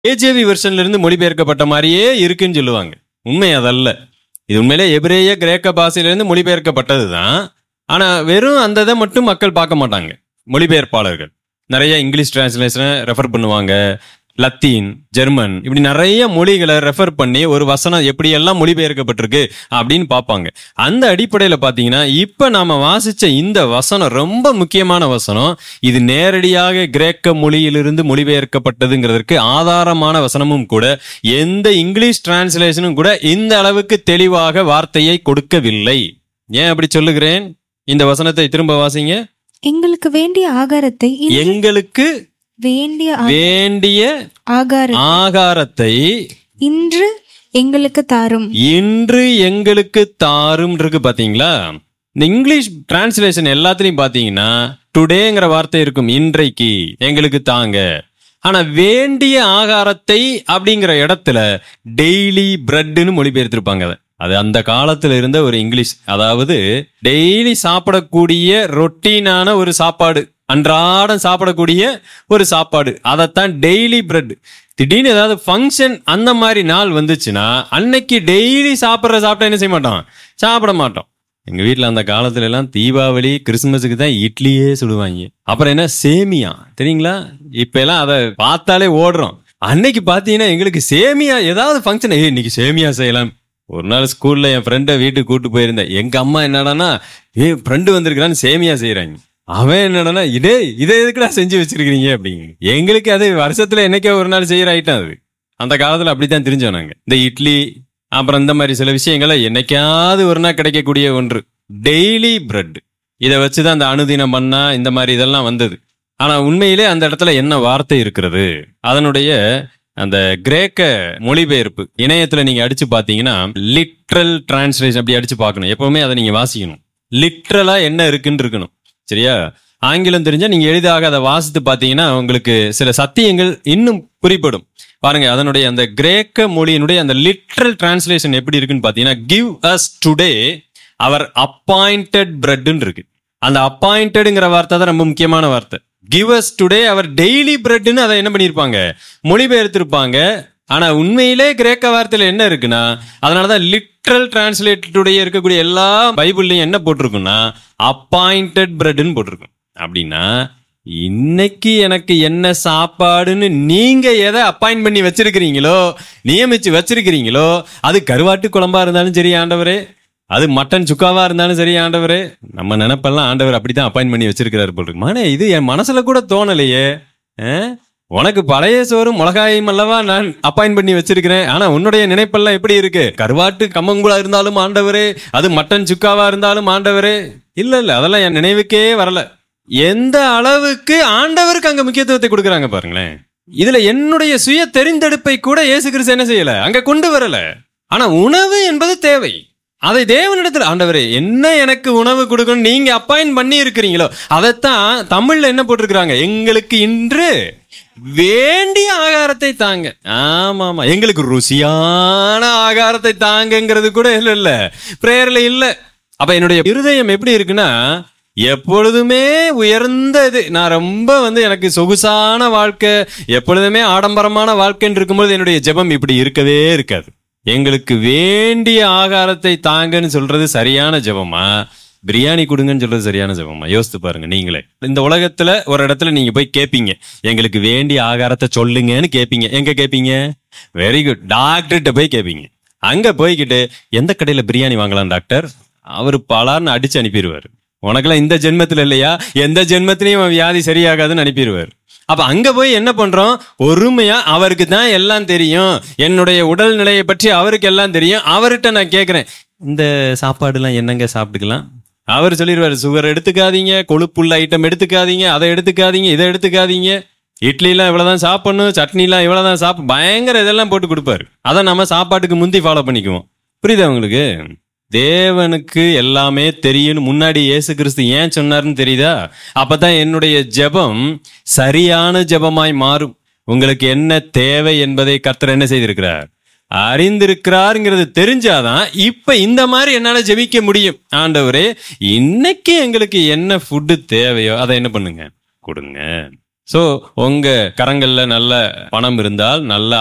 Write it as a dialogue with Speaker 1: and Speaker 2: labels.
Speaker 1: ஏஜேவி வெர்ஷன்ல இருந்து மொழிபெயர்க்கப்பட்ட மாதிரியே இருக்குன்னு சொல்லுவாங்க உண்மை அதல்ல இது உண்மையிலே எபிரேய கிரேக்க பாஷையிலிருந்து மொழிபெயர்க்கப்பட்டது தான் ஆனா வெறும் அந்த இதை மட்டும் மக்கள் பார்க்க மாட்டாங்க மொழிபெயர்ப்பாளர்கள் நிறைய இங்கிலீஷ் டிரான்ஸ்லேஷனை ரெஃபர் பண்ணுவாங்க லத்தீன் ஜெர்மன் இப்படி நிறைய மொழிகளை ரெஃபர் பண்ணி ஒரு வசனம் எப்படியெல்லாம் மொழிபெயர்க்கப்பட்டிருக்கு அப்படின்னு பார்ப்பாங்க அந்த அடிப்படையில் பார்த்தீங்கன்னா இப்போ நாம வாசிச்ச இந்த வசனம் ரொம்ப முக்கியமான வசனம் இது நேரடியாக கிரேக்க மொழியிலிருந்து மொழிபெயர்க்கப்பட்டதுங்கிறதுக்கு ஆதாரமான வசனமும் கூட எந்த இங்கிலீஷ் டிரான்ஸ்லேஷனும் கூட இந்த அளவுக்கு தெளிவாக வார்த்தையை கொடுக்கவில்லை ஏன் அப்படி சொல்லுகிறேன் இந்த வசனத்தை திரும்ப வாசிங்க
Speaker 2: எங்களுக்கு வேண்டிய ஆகாரத்தை இன்று
Speaker 1: எங்களுக்கு
Speaker 2: வேண்டிய ஆ-
Speaker 1: வேண்டிய
Speaker 2: ஆகாரம்
Speaker 1: ஆகாரத்தை
Speaker 2: இன்று எங்களுக்கு தாரும்
Speaker 1: இன்று எங்களுக்கு தாரும் இருக்கு பாத்தீங்களா இந்த இங்கிலீஷ் டிரான்ஸ்லேஷன் எல்லாத்துலயும் பாத்தீங்கன்னா டுடேங்கிற வார்த்தை இருக்கும் இன்றைக்கு எங்களுக்கு தாங்க ஆனா வேண்டிய ஆகாரத்தை அப்படிங்கிற இடத்துல டெய்லி பிரெட்னு மொழிபெயர்த்திருப்பாங்க அதை அது அந்த காலத்துல இருந்த ஒரு இங்கிலீஷ் அதாவது டெய்லி சாப்பிடக்கூடிய ரொட்டீனான ஒரு சாப்பாடு அன்றாடம் சாப்பிடக்கூடிய ஒரு சாப்பாடு அதைத்தான் டெய்லி பிரெட் திடீர்னு ஏதாவது ஃபங்க்ஷன் அந்த மாதிரி நாள் வந்துச்சுன்னா அன்னைக்கு டெய்லி சாப்பிட்ற சாப்பிட்டா என்ன செய்ய மாட்டோம் சாப்பிட மாட்டோம் எங்க வீட்ல அந்த காலத்துல எல்லாம் தீபாவளி கிறிஸ்துமஸுக்கு தான் இட்லியே சுடுவாங்க அப்புறம் என்ன சேமியா தெரியுங்களா இப்ப எல்லாம் அதை பார்த்தாலே ஓடுறோம் அன்னைக்கு பாத்தீங்கன்னா எங்களுக்கு சேமியா ஏதாவது ஃபங்க்ஷன் ஏய் இன்னைக்கு சேமியா செய்யலாம் ஒரு நாள் ஸ்கூல்ல என் ஃப்ரெண்டை வீட்டுக்கு கூட்டு போயிருந்தேன் எங்க அம்மா என்னடான்னா ஏ ஃப்ரெண்டு வந்திருக்கிறான்னு சேமியா செய்யறாங்க அவன் என்னடான்னா இதே இதை எதுக்குடா செஞ்சு வச்சிருக்கீங்க அப்படிங்க எங்களுக்கு அது வருஷத்துல என்னைக்கோ ஒரு நாள் செய்யற ஐட்டம் அது அந்த காலத்துல அப்படித்தான் தெரிஞ்சோம் நாங்க இந்த இட்லி அப்புறம் இந்த மாதிரி சில விஷயங்களை என்னைக்காவது ஒரு நாள் கிடைக்கக்கூடிய ஒன்று டெய்லி பிரெட் இதை வச்சுதான் அந்த அனுதினம் பண்ணா இந்த மாதிரி இதெல்லாம் வந்தது ஆனா உண்மையிலே அந்த இடத்துல என்ன வார்த்தை இருக்கிறது அதனுடைய அந்த கிரேக்க மொழிபெயர்ப்பு இணையத்துல நீங்க அடிச்சு பாத்தீங்கன்னா லிட்ரல் டிரான்ஸ்லேஷன் அப்படி அடிச்சு பார்க்கணும் எப்பவுமே அதை நீங்க வாசிக்கணும் லிட்ரலா என்ன இருக்குன்னு இருக்கணும் சரியா ஆங்கிலம் தெரிஞ்சா நீங்க எளிதாக அதை வாசித்து பார்த்தீங்கன்னா உங்களுக்கு சில சத்தியங்கள் இன்னும் புரிப்படும் பாருங்க அதனுடைய அந்த கிரேக்க மொழியினுடைய அந்த லிட்ரல் டிரான்ஸ்லேஷன் எப்படி இருக்குன்னு பார்த்தீங்கன்னா give us today our appointed பிரெட்னு இருக்கு அந்த அப்பாயிண்டடுங்கிற வார்த்தை தான் ரொம்ப முக்கியமான வார்த்தை give us today our daily பிரெட்னு அதை என்ன பண்ணியிருப்பாங்க மொழிபெயர்த்திருப்பாங்க ஆனா உண்மையிலே கிரேக்க வார்த்தையில என்ன இருக்குன்னா அதனாலதான் லிட்ரல் டிரான்ஸ்லேட்டடுடைய இருக்கக்கூடிய எல்லா பைபிள்லயும் என்ன போட்டிருக்குன்னா அப்பாயிண்டட் பிரெட்னு போட்டிருக்கும் அப்படின்னா இன்னைக்கு எனக்கு என்ன சாப்பாடுன்னு நீங்க எதை அப்பாயிண்ட் பண்ணி வச்சிருக்கிறீங்களோ நியமிச்சு வச்சிருக்கிறீங்களோ அது கருவாட்டு குழம்பா இருந்தாலும் சரி ஆண்டவரே அது மட்டன் சுக்காவா இருந்தாலும் சரி ஆண்டவரே நம்ம நினைப்பெல்லாம் ஆண்டவர் அப்படித்தான் அப்பாயிண்ட் பண்ணி வச்சிருக்கிறாரு போல் இருக்கு மகனே இது என் மனசுல கூட தோணலையே ஆ? உனக்கு பழைய சோறும் மிளகாயும் அல்லவா நான் அப்பாயிண்ட் பண்ணி வச்சிருக்கிறேன் ஆனா உன்னுடைய நினைப்பெல்லாம் எப்படி இருக்கு கருவாட்டு கம்மங்குளா இருந்தாலும் ஆண்டவரே அது மட்டன் சுக்காவா இருந்தாலும் ஆண்டவரே இல்ல இல்ல அதெல்லாம் என் நினைவுக்கே வரல எந்த அளவுக்கு ஆண்டவருக்கு அங்க முக்கியத்துவத்தை கொடுக்கறாங்க பாருங்களேன் இதுல என்னுடைய சுய தெரிந்தெடுப்பை கூட இயேசு கிறிஸ்து என்ன செய்யல அங்க கொண்டு வரல ஆனா உணவு என்பது தேவை அதை தேவனிடத்தில் ஆண்டவரே என்ன எனக்கு உணவு கொடுக்கணும் நீங்க அப்பாயிண்ட் பண்ணி இருக்கிறீங்களோ அதைத்தான் தமிழ்ல என்ன போட்டிருக்கிறாங்க எங்களுக்கு இன்று வேண்டிய ஆகாரத்தை தாங்க ஆமா ஆமா எங்களுக்கு ருசியான ஆகாரத்தை தாங்கங்கிறது கூட இல்ல இல்ல பிரேயர்ல இல்ல அப்ப என்னுடைய இருதயம் எப்படி இருக்குன்னா எப்பொழுதுமே உயர்ந்த இது நான் ரொம்ப வந்து எனக்கு சொகுசான வாழ்க்கை எப்பொழுதுமே ஆடம்பரமான வாழ்க்கைன்னு இருக்கும்போது என்னுடைய ஜெபம் இப்படி இருக்கவே இருக்காது எங்களுக்கு வேண்டிய ஆகாரத்தை தாங்கன்னு சொல்றது சரியான ஜெபமா பிரியாணி கொடுங்கன்னு சொல்றது சரியான ஜெபமா யோசித்து பாருங்க நீங்களே இந்த உலகத்துல ஒரு இடத்துல நீங்க போய் கேட்பீங்க எங்களுக்கு வேண்டிய ஆகாரத்தை சொல்லுங்கன்னு கேட்பீங்க எங்க கேட்பீங்க வெரி குட் டாக்டர்கிட்ட போய் கேட்பீங்க அங்க போய்கிட்டு எந்த கடையில பிரியாணி வாங்கலாம் டாக்டர் அவர் பலார்னு அடிச்சு அனுப்பிடுவாரு உனக்கெல்லாம் இந்த ஜென்மத்துல இல்லையா எந்த ஜென்மத்திலையும் அவன் வியாதி சரியாகாதுன்னு அனுப்பிடுவார் அப்ப அங்க போய் என்ன பண்றோம் பொறுமையா அவருக்கு தான் எல்லாம் தெரியும் என்னுடைய உடல் நிலையை பற்றி அவருக்கு எல்லாம் தெரியும் அவர்கிட்ட நான் கேட்கிறேன் இந்த சாப்பாடுலாம் என்னங்க சாப்பிட்டுக்கலாம் அவர் சொல்லிடுவாரு சுகர் எடுத்துக்காதீங்க கொழுப்புள்ள ஐட்டம் எடுத்துக்காதீங்க அதை எடுத்துக்காதீங்க இதை எடுத்துக்காதீங்க இட்லிலாம் இவ்வளவுதான் சாப்பிடணும் சட்னிலாம் இவ்வளவுதான் சாப்பிட பயங்கர இதெல்லாம் போட்டு கொடுப்பாரு அதை நம்ம சாப்பாட்டுக்கு முந்தி ஃபாலோ பண்ணிக்குவோம் புரியுதா உங்களுக்கு தேவனுக்கு எல்லாமே தெரியும்னு முன்னாடி இயேசு கிறிஸ்து ஏன் சொன்னார்னு தெரியுதா அப்பதான் என்னுடைய ஜெபம் சரியான ஜெபமாய் மாறும் உங்களுக்கு என்ன தேவை என்பதை கர்த்தர் என்ன செய்திருக்கிறார் அறிந்திருக்கிறாருங்கிறது தெரிஞ்சாதான் இப்ப இந்த மாதிரி என்னால ஜெபிக்க முடியும் ஆண்டவரே இன்னைக்கு எங்களுக்கு என்ன ஃபுட்டு தேவையோ அதை என்ன பண்ணுங்க கொடுங்க ஸோ உங்க கரங்கள்ல நல்ல பணம் இருந்தால் நல்ல